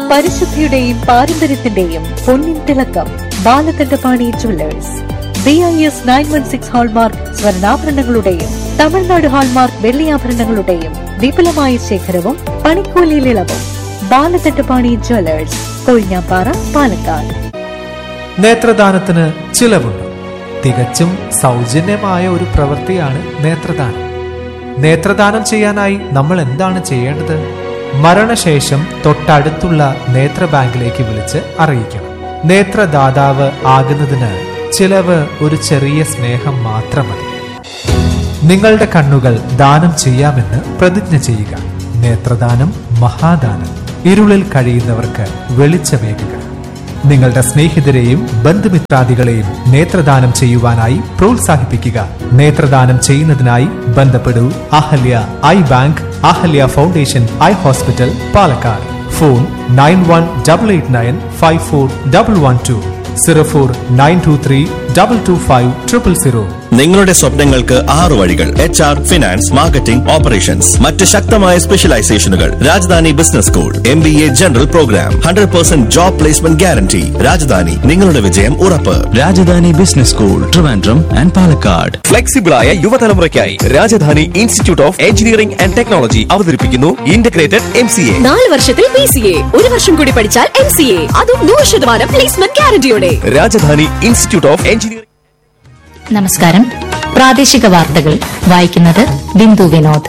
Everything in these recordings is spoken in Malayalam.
പരിശുദ്ധിയുടെയും പാരമ്പര്യത്തിന്റെയും പൊന്നിൻ തിളക്കം Balakandapani jewellers B I S nine one six hallmark സ്വർണ്ണാഭരണങ്ങളുടെയും തമിഴ്നാട് ഹാൾമാർക്ക് വെള്ളിയാഭരണങ്ങളുടെയും വിപുലമായ ശേഖരവും പണിക്കൂലിയിൽ ഇളവും ബാലകണ്ഠപാണി ജുവല്ലേഴ്സ് കൊഴിഞ്ഞാപ്പാറ പാലക്കാട് നേത്രദാനത്തിന് ചിലവുണ്ട് തികച്ചും സൗജന്യമായ ഒരു പ്രവൃത്തിയാണ് നേത്രദാനം നേത്രദാനം ചെയ്യാനായി നമ്മൾ എന്താണ് ചെയ്യേണ്ടത് മരണശേഷം തൊട്ടടുത്തുള്ള നേത്ര ബാങ്കിലേക്ക് വിളിച്ച് അറിയിക്കണം നേത്രദാതാവ് ആകുന്നതിന് ചിലവ് ഒരു ചെറിയ സ്നേഹം മാത്രം മതി നിങ്ങളുടെ കണ്ണുകൾ ദാനം ചെയ്യാമെന്ന് പ്രതിജ്ഞ ചെയ്യുക നേത്രദാനം മഹാദാനം ഇരുളിൽ കഴിയുന്നവർക്ക് വെളിച്ചമേകുക നിങ്ങളുടെ സ്നേഹിതരെയും ബന്ധുമിത്രാദികളെയും നേത്രദാനം ചെയ്യുവാനായി പ്രോത്സാഹിപ്പിക്കുക നേത്രദാനം ചെയ്യുന്നതിനായി ബന്ധപ്പെടൂ Ahalya eye bank Ahalya foundation eye hospital Palakkad phone nine one double eight nine five four double one two zero four nine two three double two five triple zero നിങ്ങളുടെ സ്വപ്നങ്ങൾക്ക് ആറ് വഴികൾ H R finance marketing operations മറ്റ് ശക്തമായ സ്പെഷ്യലൈസേഷനുകൾ Rajadhani business school M B A general programme hundred percent job placement guarantee Rajadhani നിങ്ങളുടെ വിജയം ഉറപ്പ് Rajadhani business school Trivandrum and Palakkad ഫ്ലെക്സിബിളായ യുവതലമുറയ്ക്കായി Rajadhani institute of engineering and technology അവതരിപ്പിക്കുന്നു ഇന്റഗ്രേറ്റഡ് എം സി എ നാല് വർഷത്തിൽ പി സി എ ഒരു വർഷം കൂടി പഠിച്ചാൽ എം സി എ അതും നൂറ് ശതമാനം പ്ലേസ്മെന്റ് ഗ്യാരണ്ടിയോടെ രാജധാനി ഇൻസ്റ്റിറ്റ്യൂട്ട് ഓഫ് എഞ്ചിനീയറിംഗ് നമസ്കാരം പ്രാദേശിക വാർത്തകൾ വായിക്കുന്നത് ബിന്ദു വിനോദ്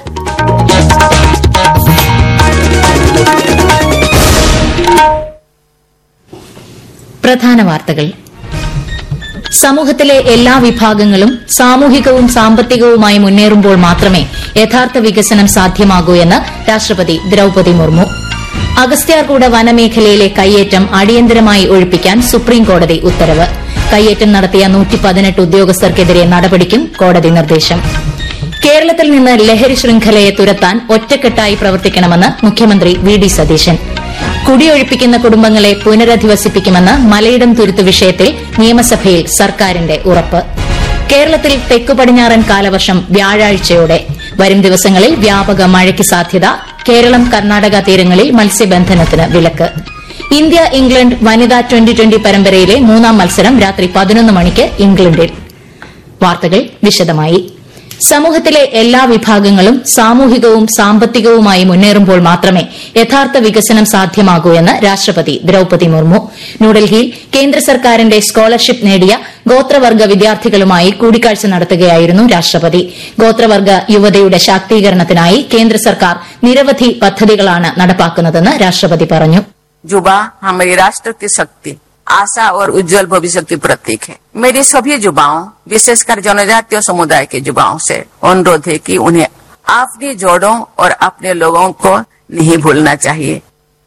പ്രധാന വാർത്തകൾ സമൂഹത്തിലെ എല്ലാ വിഭാഗങ്ങളും സാമൂഹികവും സാമ്പത്തികവുമായി മുന്നേറുമ്പോൾ മാത്രമേ യഥാർത്ഥ വികസനം സാധ്യമാകൂ എന്ന് രാഷ്ട്രപതി ദ്രൌപതി മുർമു അഗസ്ത്യാർകൂട വനമേഖലയിലെ കയ്യേറ്റം അടിയന്തരമായി ഒഴിപ്പിക്കാൻ സുപ്രീംകോടതി ഉത്തരവ് കയ്യേറ്റം നടത്തിയ നൂറ്റി പതിനെട്ട് ഉദ്യോഗസ്ഥർക്കെതിരെ നടപടിക്കും കോടതി നിർദ്ദേശം കേരളത്തിൽ നിന്ന് ലഹരി ശൃംഖലയെ തുരത്താൻ ഒറ്റക്കെട്ടായി പ്രവർത്തിക്കണമെന്ന് മുഖ്യമന്ത്രി വി ഡി സതീശൻ കുടിയൊഴിപ്പിക്കുന്ന കുടുംബങ്ങളെ പുനരധിവസിപ്പിക്കുമെന്ന് മലയിടം തുരുത്ത് വിഷയത്തിൽ നിയമസഭയിൽ സർക്കാരിന്റെ ഉറപ്പ് കേരളത്തിൽ തെക്കു പടിഞ്ഞാറൻ കാലവർഷം വ്യാഴാഴ്ചയോടെ വരും ദിവസങ്ങളിൽ വ്യാപക മഴയ്ക്ക് സാധ്യത കേരളം കർണാടക തീരങ്ങളിൽ മത്സ്യബന്ധനത്തിന് വിലക്ക് ഇന്ത്യ ഇംഗ്ലണ്ട് വനിതാ ട്വന്റി ട്വന്റി പരമ്പരയിലെ മൂന്നാം മത്സരം രാത്രി പതിനൊന്ന് മണിക്ക് ഇംഗ്ലണ്ടിൽ വാർത്തകൾ വിശദമായി സമൂഹത്തിലെ എല്ലാ വിഭാഗങ്ങളും സാമൂഹികവും സാമ്പത്തികവുമായി മുന്നേറുമ്പോൾ മാത്രമേ യഥാർത്ഥ വികസനം സാധ്യമാകൂ എന്ന് രാഷ്ട്രപതി ദ്രൌപതി മുർമു ന്യൂഡൽഹിയിൽ കേന്ദ്ര സർക്കാരിന്റെ സ്കോളർഷിപ്പ് നേടിയ ഗോത്രവർഗ വിദ്യാർത്ഥികളുമായി കൂടിക്കാഴ്ച നടത്തുകയായിരുന്നു രാഷ്ട്രപതി ഗോത്രവർഗ യുവതയുടെ ശാക്തീകരണത്തിനായി കേന്ദ്ര സർക്കാർ നിരവധി പദ്ധതികളാണ് നടപ്പാക്കുന്നതെന്ന് രാഷ്ട്രപതി പറഞ്ഞു युवा हमारी राष्ट्र की शक्ति आशा और उज्जवल भविष्य की प्रतीक है मेरी सभी युवाओं विशेषकर जनजातीय समुदाय के युवाओं से अनुरोध है कि उन्हें अपनी जोड़ों और अपने लोगों को नहीं भूलना चाहिए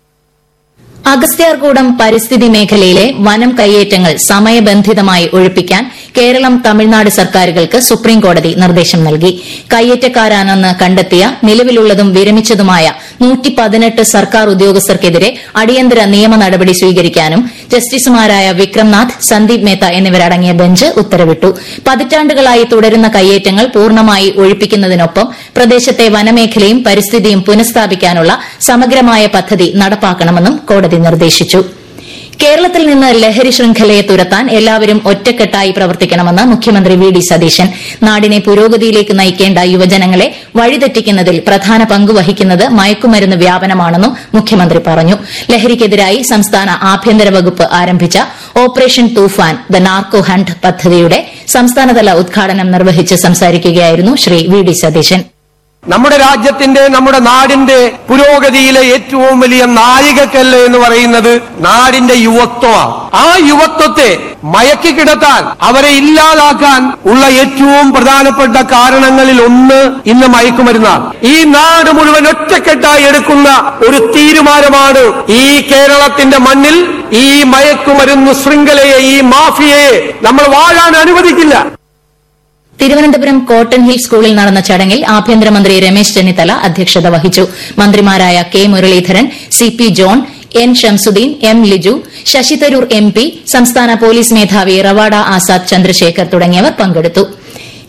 അഗസ്ത്യാർകൂടം പരിസ്ഥിതി മേഖലയിലെ വനം കയ്യേറ്റങ്ങൾ സമയബന്ധിതമായി ഒഴിപ്പിക്കാൻ കേരളം തമിഴ്നാട് സർക്കാരുകൾക്ക് സുപ്രീംകോടതി നിർദ്ദേശം നൽകി കയ്യേറ്റക്കാരാണെന്ന് കണ്ടെത്തിയ നിലവിലുള്ളതും വിരമിച്ചതുമായ നൂറ്റി പതിനെട്ട് സർക്കാർ ഉദ്യോഗസ്ഥർക്കെതിരെ അടിയന്തര നിയമ നടപടി സ്വീകരിക്കാനും ജസ്റ്റിസുമാരായ വിക്രംനാഥ് സന്ദീപ് മേത്ത എന്നിവരടങ്ങിയ ബെഞ്ച് ഉത്തരവിട്ടു പതിറ്റാണ്ടുകളായി തുടരുന്ന കയ്യേറ്റങ്ങൾ പൂർണ്ണമായി ഒഴിപ്പിക്കുന്നതിനൊപ്പം പ്രദേശത്തെ വനമേഖലയും പരിസ്ഥിതിയും പുനഃസ്ഥാപിക്കാനുള്ള സമഗ്രമായ പദ്ധതി നടപ്പാക്കണമെന്നും കോടതി നിർദ്ദേശിച്ചു കേരളത്തിൽ നിന്ന് ലഹരി ശൃംഖലയെ തുരത്താൻ എല്ലാവരും ഒറ്റക്കെട്ടായി പ്രവർത്തിക്കണമെന്ന് മുഖ്യമന്ത്രി വി ഡി സതീശൻ നാടിനെ പുരോഗതിയിലേക്ക് നയിക്കേണ്ട യുവജനങ്ങളെ വഴിതെറ്റിക്കുന്നതിൽ പ്രധാന പങ്കുവഹിക്കുന്നത് മയക്കുമരുന്ന് വ്യാപനമാണെന്നും മുഖ്യമന്ത്രി പറഞ്ഞു ലഹരിക്കെതിരായി സംസ്ഥാന ആഭ്യന്തര വകുപ്പ് ആരംഭിച്ച operation Toofan the narco hunt പദ്ധതിയുടെ സംസ്ഥാനതല ഉദ്ഘാടനം നിർവഹിച്ച് സംസാരിക്കുകയായിരുന്നു ശ്രീ വി ഡി സതീശൻ നമ്മുടെ രാജ്യത്തിന്റെ നമ്മുടെ നാടിന്റെ പുരോഗതിയിലെ ഏറ്റവും വലിയ നാഴികക്കല്ല് എന്ന് പറയുന്നത് നാടിന്റെ യുവത്വമാണ് ആ യുവത്വത്തെ മയക്കി കിടത്താൻ അവരെ ഇല്ലാതാക്കാൻ ഉള്ള ഏറ്റവും പ്രധാനപ്പെട്ട കാരണങ്ങളിൽ ഒന്ന് ഇന്ന് മയക്കുമരുന്നാണ് ഈ നാട് മുഴുവൻ ഒറ്റക്കെട്ടായി എടുക്കുന്ന ഒരു തീരുമാനമാണ് ഈ കേരളത്തിന്റെ മണ്ണിൽ ഈ മയക്കുമരുന്ന് ശൃംഖലയെ ഈ മാഫിയയെ നമ്മൾ വാഴാൻ അനുവദിക്കില്ല തിരുവനന്തപുരം കോട്ടൺ ഹിൽ സ്കൂളിൽ നടന്ന ചടങ്ങിൽ ആഭ്യന്തരമന്ത്രി രമേശ് ചെന്നിത്തല അധ്യക്ഷത വഹിച്ചു മന്ത്രിമാരായ K Muraleedharan C P John N Shamsuddin M Liju Shashi Tharoor M P സംസ്ഥാന പോലീസ് മേധാവി റവാഡ ആസാദ് ചന്ദ്രശേഖർ തുടങ്ങിയവർ പങ്കെടുത്തു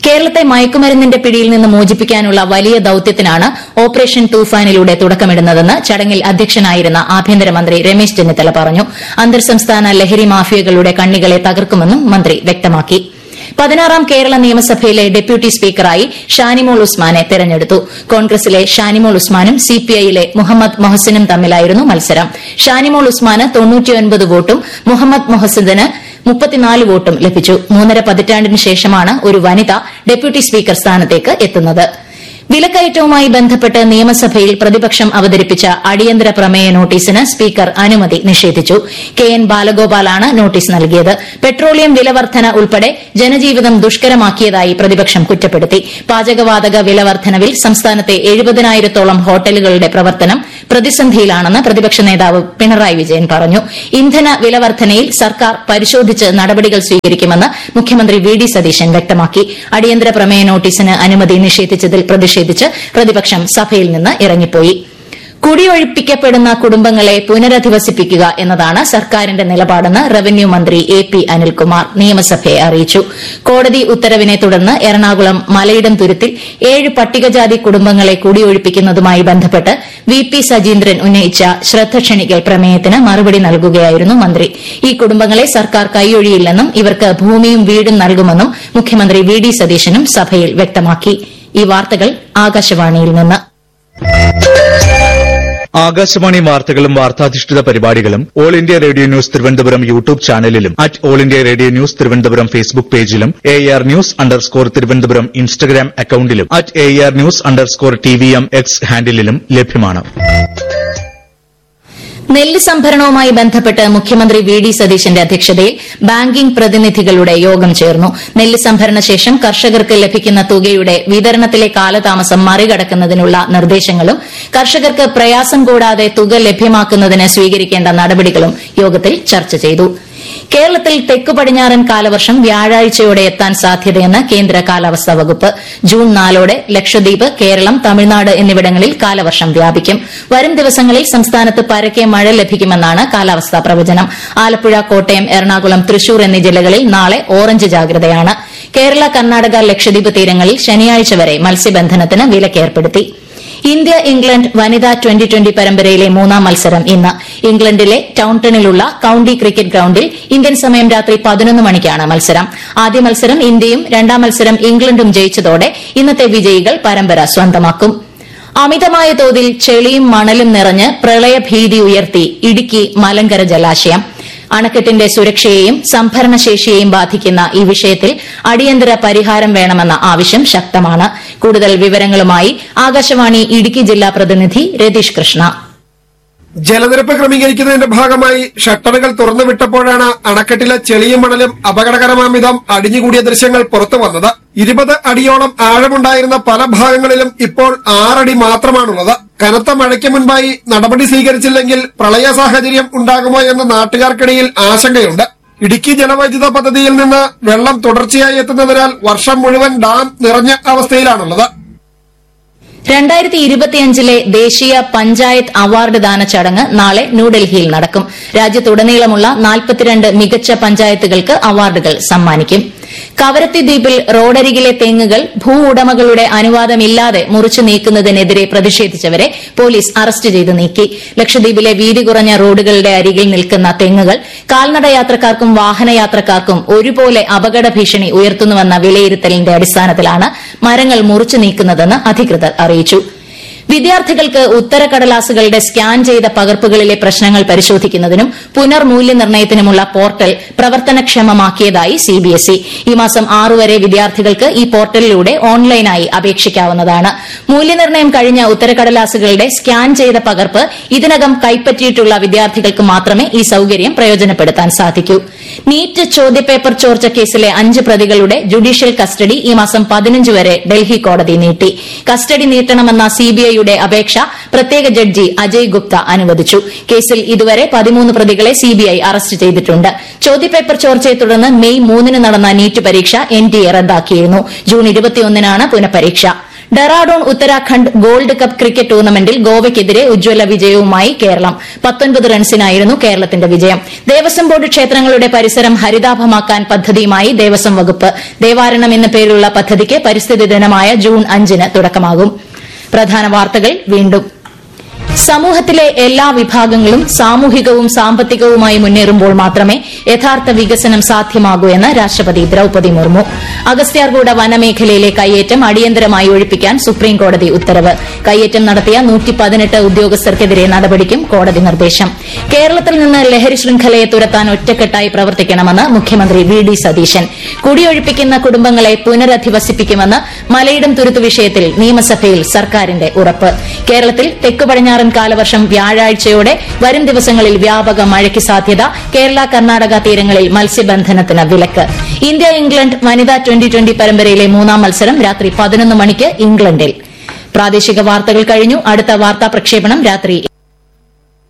കേരളത്തെ മയക്കുമരുന്നിന്റെ പിടിയിൽ നിന്ന് മോചിപ്പിക്കാനുള്ള വലിയ ദൌത്യത്തിനാണ് ഓപ്പറേഷൻ തൂഫാനിലൂടെ തുടക്കമിടുന്നതെന്ന് ചടങ്ങിൽ അധ്യക്ഷനായിരുന്ന ആഭ്യന്തരമന്ത്രി രമേശ് ചെന്നിത്തല പറഞ്ഞു അന്തർ സംസ്ഥാന ലഹരി മാഫിയകളുടെ കണ്ണികളെ തകർക്കുമെന്നും മന്ത്രി വ്യക്തമാക്കി പതിനാറാം കേരള നിയമസഭയിലെ ഡെപ്യൂട്ടി സ്പീക്കറായി ഷാനിമോൾ ഉസ്മാനെ തെരഞ്ഞെടുത്തു കോൺഗ്രസിലെ ഷാനിമോൾ ഉസ്മാനും സിപിഐയിലെ മുഹമ്മദ് മൊഹസിനും തമ്മിലായിരുന്നു മത്സരം ഷാനിമോൾ ഉസ്മാന് തൊണ്ണൂറ്റിയൊൻപത് വോട്ടും മുഹമ്മദ് മൊഹസിന് മുപ്പത്തിനാല് വോട്ടും ലഭിച്ചു മൂന്നര പതിറ്റാണ്ടിന് ശേഷമാണ് ഒരു വനിത ഡെപ്യൂട്ടി സ്പീക്കർ സ്ഥാനത്തേക്ക് എത്തുന്നത് വിലക്കയറ്റവുമായി ബന്ധപ്പെട്ട് നിയമസഭയിൽ പ്രതിപക്ഷം അവതരിപ്പിച്ച അടിയന്തര പ്രമേയ നോട്ടീസിന് സ്പീക്കർ അനുമതി നിഷേധിച്ചു കെ എൻ ബാലഗോപാലാണ് നോട്ടീസ് നൽകിയത് പെട്രോളിയം വില വർധന ഉൾപ്പെടെ ജനജീവിതം ദുഷ്കരമാക്കിയതായി പ്രതിപക്ഷം കുറ്റപ്പെടുത്തി പാചകവാതക വില വർധനവിൽ സംസ്ഥാനത്തെ എഴുപതിനായിരത്തോളം ഹോട്ടലുകളുടെ പ്രവർത്തനം പ്രതിസന്ധിയിലാണെന്ന് പ്രതിപക്ഷ നേതാവ് പിണറായി വിജയൻ പറഞ്ഞു ഇന്ധന വില വർധനയിൽ സർക്കാർ പരിശോധിച്ച് നടപടികൾ സ്വീകരിക്കുമെന്ന് മുഖ്യമന്ത്രി വി ഡി സതീശൻ വ്യക്തമാക്കി അടിയന്തര പ്രമേയ നോട്ടീസിന് അനുമതി നിഷേധിച്ചതിൽ പ്രതിഷേധിച്ച് പ്രതിപക്ഷം സഭയിൽ നിന്ന് ഇറങ്ങിപ്പോയി കുടിയൊഴിപ്പിക്കപ്പെടുന്ന കുടുംബങ്ങളെ പുനരധിവസിപ്പിക്കുക എന്നതാണ് സർക്കാരിന്റെ നിലപാടെന്ന് റവന്യൂ മന്ത്രി എ പി അനിൽകുമാർ നിയമസഭയെ അറിയിച്ചു കോടതി ഉത്തരവിനെ തുടർന്ന് എറണാകുളം മലയിടം തുരുത്തിൽ ഏഴ് പട്ടികജാതി കുടുംബങ്ങളെ കുടിയൊഴിപ്പിക്കുന്നതുമായി ബന്ധപ്പെട്ട് വി പി സജീന്ദ്രൻ ഉന്നയിച്ച ശ്രദ്ധ ക്ഷണിക്കൽ പ്രമേയത്തിന് മറുപടി നൽകുകയായിരുന്നു മന്ത്രി ഈ കുടുംബങ്ങളെ സർക്കാർ കൈയൊഴിയില്ലെന്നും ഇവർക്ക് ഭൂമിയും വീടും നൽകുമെന്നും മുഖ്യമന്ത്രി വി ഡി സതീശനും സഭയിൽ വ്യക്തമാക്കി ഈ വാർത്തകൾ ആകാശവാണിയിൽ നിന്ന് ആകാശവാണി വാർത്തകളും വാർത്താധിഷ്ഠിത പരിപാടികളും all India radio news Thiruvananthapuram YouTube ചാനലിലും at all India radio news Thiruvananthapuram Facebook പേജിലും A R news underscore Thiruvananthapuram Instagram അക്കൌണ്ടിലും at A R news underscore T V M X ഹാൻഡിലും ലഭ്യമാണ് നെല്ല് സംഭരണവുമായി ബന്ധപ്പെട്ട് മുഖ്യമന്ത്രി വി ഡി സതീശന്റെ അധ്യക്ഷതയിൽ ബാങ്കിംഗ് പ്രതിനിധികളുടെ യോഗം ചേർന്നു നെല്ല് സംഭരണ ശേഷം കർഷകർക്ക് ലഭിക്കുന്ന തുകയുടെ വിതരണത്തിലെ കാലതാമസം മറികടക്കുന്നതിനുള്ള നിർദ്ദേശങ്ങളും കർഷകർക്ക് പ്രയാസം കൂടാതെ തുക ലഭ്യമാക്കുന്നതിന് സ്വീകരിക്കേണ്ട നടപടികളും യോഗത്തിൽ ചർച്ച ചെയ്തു കേരളത്തിൽ തെക്കു പടിഞ്ഞാറൻ കാലവർഷം വ്യാഴാഴ്ചയോടെ എത്താൻ സാധ്യതയെന്ന് കേന്ദ്ര കാലാവസ്ഥാ വകുപ്പ് ജൂൺ നാലോടെ ലക്ഷദ്വീപ് കേരളം തമിഴ്നാട് എന്നിവിടങ്ങളിൽ കാലവർഷം വ്യാപിക്കും വരും ദിവസങ്ങളിൽ സംസ്ഥാനത്ത് പരക്കെ മഴ ലഭിക്കുമെന്നാണ് കാലാവസ്ഥാ പ്രവചനം ആലപ്പുഴ കോട്ടയം എറണാകുളം തൃശൂർ എന്നീ ജില്ലകളിൽ നാളെ ഓറഞ്ച് ജാഗ്രതയാണ് കേരള കർണാടക ലക്ഷദ്വീപ് തീരങ്ങളിൽ ശനിയാഴ്ച വരെ മത്സ്യബന്ധനത്തിന് വിലക്കേർപ്പെടുത്തി ഇന്ത്യ ഇംഗ്ലണ്ട് വനിതാ ട്വന്റി ട്വന്റി പരമ്പരയിലെ മൂന്നാം മത്സരം ഇന്ന് ഇംഗ്ലണ്ടിലെ ടൌൺടണിലുള്ള കൌണ്ടി ക്രിക്കറ്റ് ഗ്രൌണ്ടിൽ ഇന്ത്യൻ സമയം രാത്രി പതിനൊന്ന് മണിക്കാണ് മത്സരം ആദ്യ മത്സരം ഇന്ത്യയും രണ്ടാം മത്സരം ഇംഗ്ലണ്ടും ജയിച്ചതോടെ ഇന്നത്തെ വിജയികൾ പരമ്പര സ്വന്തമാക്കും അമിതമായ തോതിൽ ചെളിയും മണലും നിറഞ്ഞ് പ്രളയഭീതി ഉയർത്തി ഇടുക്കി മലങ്കര ജലാശയം അണക്കെട്ടിന്റെ സുരക്ഷയെയും സംഭരണശേഷിയെയും ബാധിക്കുന്ന ഈ വിഷയത്തിൽ അടിയന്തര പരിഹാരം വേണമെന്ന ആവശ്യം ശക്തമാണ് കൂടുതൽ വിവരങ്ങളുമായി ആകാശവാണി ഇടുക്കി ജില്ലാ പ്രതിനിധി രതീഷ് കൃഷ്ണ ജലനിരപ്പ് ക്രമീകരിക്കുന്നതിന്റെ ഭാഗമായി ഷട്ടറുകൾ തുറന്നുവിട്ടപ്പോഴാണ് അണക്കെട്ടിലെ ചെളിയും മണലും അപകടകരമാം വിധം അടിഞ്ഞുകൂടിയ ദൃശ്യങ്ങൾ പുറത്തു വന്നത് ഇരുപത് അടിയോളം ആഴമുണ്ടായിരുന്ന പല ഭാഗങ്ങളിലും ഇപ്പോൾ ആറടി മാത്രമാണുള്ളത് കനത്ത മഴയ്ക്ക് മുൻപായി നടപടി സ്വീകരിച്ചില്ലെങ്കിൽ പ്രളയ സാഹചര്യം ഉണ്ടാകുമോ എന്ന നാട്ടുകാർക്കിടയിൽ ആശങ്കയുണ്ട് ഇടുക്കി ജലവൈദ്യുത പദ്ധതിയിൽ നിന്ന് വെള്ളം തുടർച്ചയായി എത്തുന്നതിനാൽ വർഷം മുഴുവൻ ഡാം നിറഞ്ഞ അവസ്ഥയിലാണുള്ളത് രണ്ടായിരത്തി ഇരുപത്തിയഞ്ചിലെ ദ്ദേശീയ പഞ്ചായത്ത് അവാർഡ് ദാന ചടങ്ങ് നാളെ ന്യൂഡൽഹിയിൽ നടക്കും രാജ്യത്തുടനീളമുള്ള നാൽപ്പത്തിരണ്ട് മികച്ച പഞ്ചായത്തുകൾക്ക് അവാർഡുകൾ സമ്മാനിക്കും കവരത്തി ദ്വീപിൽ റോഡരികിലെ തെങ്ങുകൾ ഭൂ ഉടമകളുടെ അനുവാദമില്ലാതെ മുറിച്ചു നീക്കുന്നതിനെതിരെ പ്രതിഷേധിച്ചവരെ പോലീസ് അറസ്റ്റ് ചെയ്ത് നീക്കി ലക്ഷദ്വീപിലെ വീതി കുറഞ്ഞ റോഡുകളുടെ അരികിൽ നിൽക്കുന്ന തെങ്ങുകൾ കാൽനട യാത്രക്കാർക്കും വാഹനയാത്രക്കാർക്കും ഒരുപോലെ അപകട ഭീഷണി ഉയർത്തുന്നുവെന്ന വിലയിരുത്തലിന്റെ അടിസ്ഥാനത്തിലാണ് മരങ്ങൾ മുറിച്ചു നീക്കുന്നതെന്ന് അധികൃതർ അറിയിച്ചു വിദ്യാർത്ഥികൾക്ക് ഉത്തരക്കടലാസുകളുടെ സ്കാൻ ചെയ്ത പകർപ്പുകളിലെ പ്രശ്നങ്ങൾ പരിശോധിക്കുന്നതിനും പുനർമൂല്യനിർണ്ണയത്തിനുമുള്ള പോർട്ടൽ പ്രവർത്തനക്ഷമമാക്കിയതായി സിബിഎസ്ഇ ഈ മാസം ആറു വരെ വിദ്യാർത്ഥികൾക്ക് ഈ പോർട്ടലിലൂടെ ഓൺലൈനായി അപേക്ഷിക്കാവുന്നതാണ് മൂല്യനിർണ്ണയം കഴിഞ്ഞ ഉത്തരക്കടലാസുകളുടെ സ്കാൻ ചെയ്ത പകർപ്പ് ഇതിനകം കൈപ്പറ്റിയിട്ടുള്ള വിദ്യാർത്ഥികൾക്ക് മാത്രമേ ഈ സൌകര്യം പ്രയോജനപ്പെടുത്താൻ സാധിക്കൂ നീറ്റ് ചോദ്യപേപ്പർ ചോർച്ച കേസിലെ അഞ്ച് പ്രതികളുടെ ജുഡീഷ്യൽ കസ്റ്റഡി ഈ മാസം പതിനഞ്ച് വരെ ഡൽഹി കോടതി നീട്ടി കസ്റ്റഡി നീട്ടണമെന്ന സിബിഐയുടെ അപേക്ഷ പ്രത്യേക ജഡ്ജി അജയ് ഗുപ്ത അനുവദിച്ചു കേസിൽ ഇതുവരെ പതിമൂന്ന് പ്രതികളെ സിബിഐ അറസ്റ്റ് ചെയ്തിട്ടുണ്ട് ചോദ്യപേപ്പർ ചോർച്ചയെ തുടർന്ന് മെയ് മൂന്നിന് നടന്ന നീറ്റ് പരീക്ഷ എൻഡിഎ റദ്ദാക്കിയിരുന്നു ജൂൺ ഇരുപത്തിയൊന്നിനാണ് പുനഃപരീക്ഷ Dehradun Uttarakhand gold cup cricket ടൂർണമെന്റിൽ ഗോവയ്ക്കെതിരെ ഉജ്ജ്വല വിജയവുമായി കേരളം പത്തൊൻപത് റൺസിനായിരുന്നു കേരളത്തിന്റെ വിജയം ദേവസ്വം ബോർഡ് ക്ഷേത്രങ്ങളുടെ പരിസരം ഹരിതാഭമാക്കാൻ പദ്ധതിയുമായി ദേവസ്വം വകുപ്പ് ദേവാരണം എന്ന പേരിലുള്ള പദ്ധതിക്ക് പരിസ്ഥിതി ദിനമായ ജൂൺ അഞ്ചിന് തുടക്കമാകും പ്രധാന വാർത്തകൾ വീണ്ടും സമൂഹത്തിലെ എല്ലാ വിഭാഗങ്ങളും സാമൂഹികവും സാമ്പത്തികവുമായി മുന്നേറുമ്പോൾ മാത്രമേ യഥാർത്ഥ വികസനം സാധ്യമാകൂ എന്ന് രാഷ്ട്രപതി ദ്രൌപതി മുർമു അഗസ്ത്യാർകൂട വനമേഖലയിലെ കയ്യേറ്റം അടിയന്തരമായി ഒഴിപ്പിക്കാൻ സുപ്രീംകോടതി ഉത്തരവ് കയ്യേറ്റം നടത്തിയ ഉദ്യോഗസ്ഥർക്കെതിരെ നടപടിക്കും കോടതി നിർദ്ദേശം കേരളത്തിൽ നിന്ന് ലഹരി ശൃംഖലയെ തുരത്താൻ ഒറ്റക്കെട്ടായി പ്രവർത്തിക്കണമെന്ന് മുഖ്യമന്ത്രി വി ഡി സതീശൻ കുടിയൊഴിപ്പിക്കുന്ന കുടുംബങ്ങളെ പുനരധിവസിപ്പിക്കുമെന്ന് മലയിടം തുരുത്തു വിഷയത്തിൽ നിയമസഭയിൽ സർക്കാരിന്റെ ഉറപ്പ് കേരളത്തിൽ തെക്കു പടിഞ്ഞാറൻ കാലവർഷം വ്യാഴാഴ്ചയോടെ വരും ദിവസങ്ങളിൽ വ്യാപക മഴയ്ക്ക് സാധ്യത കേരള കർണാടക തീരങ്ങളിൽ മത്സ്യബന്ധനത്തിന് വിലക്ക് ഇന്ത്യ ഇംഗ്ലണ്ട് വനിതാ ട്വന്റി ട്വന്റി പരമ്പരയിലെ മൂന്നാം മത്സരം രാത്രി പതിനൊന്ന് മണിക്ക് ഇംഗ്ലണ്ടിൽ പ്രാദേശിക വാർത്തകൾ കഴിഞ്ഞു അടുത്ത വാർത്താ പ്രക്ഷേപണം രാത്രി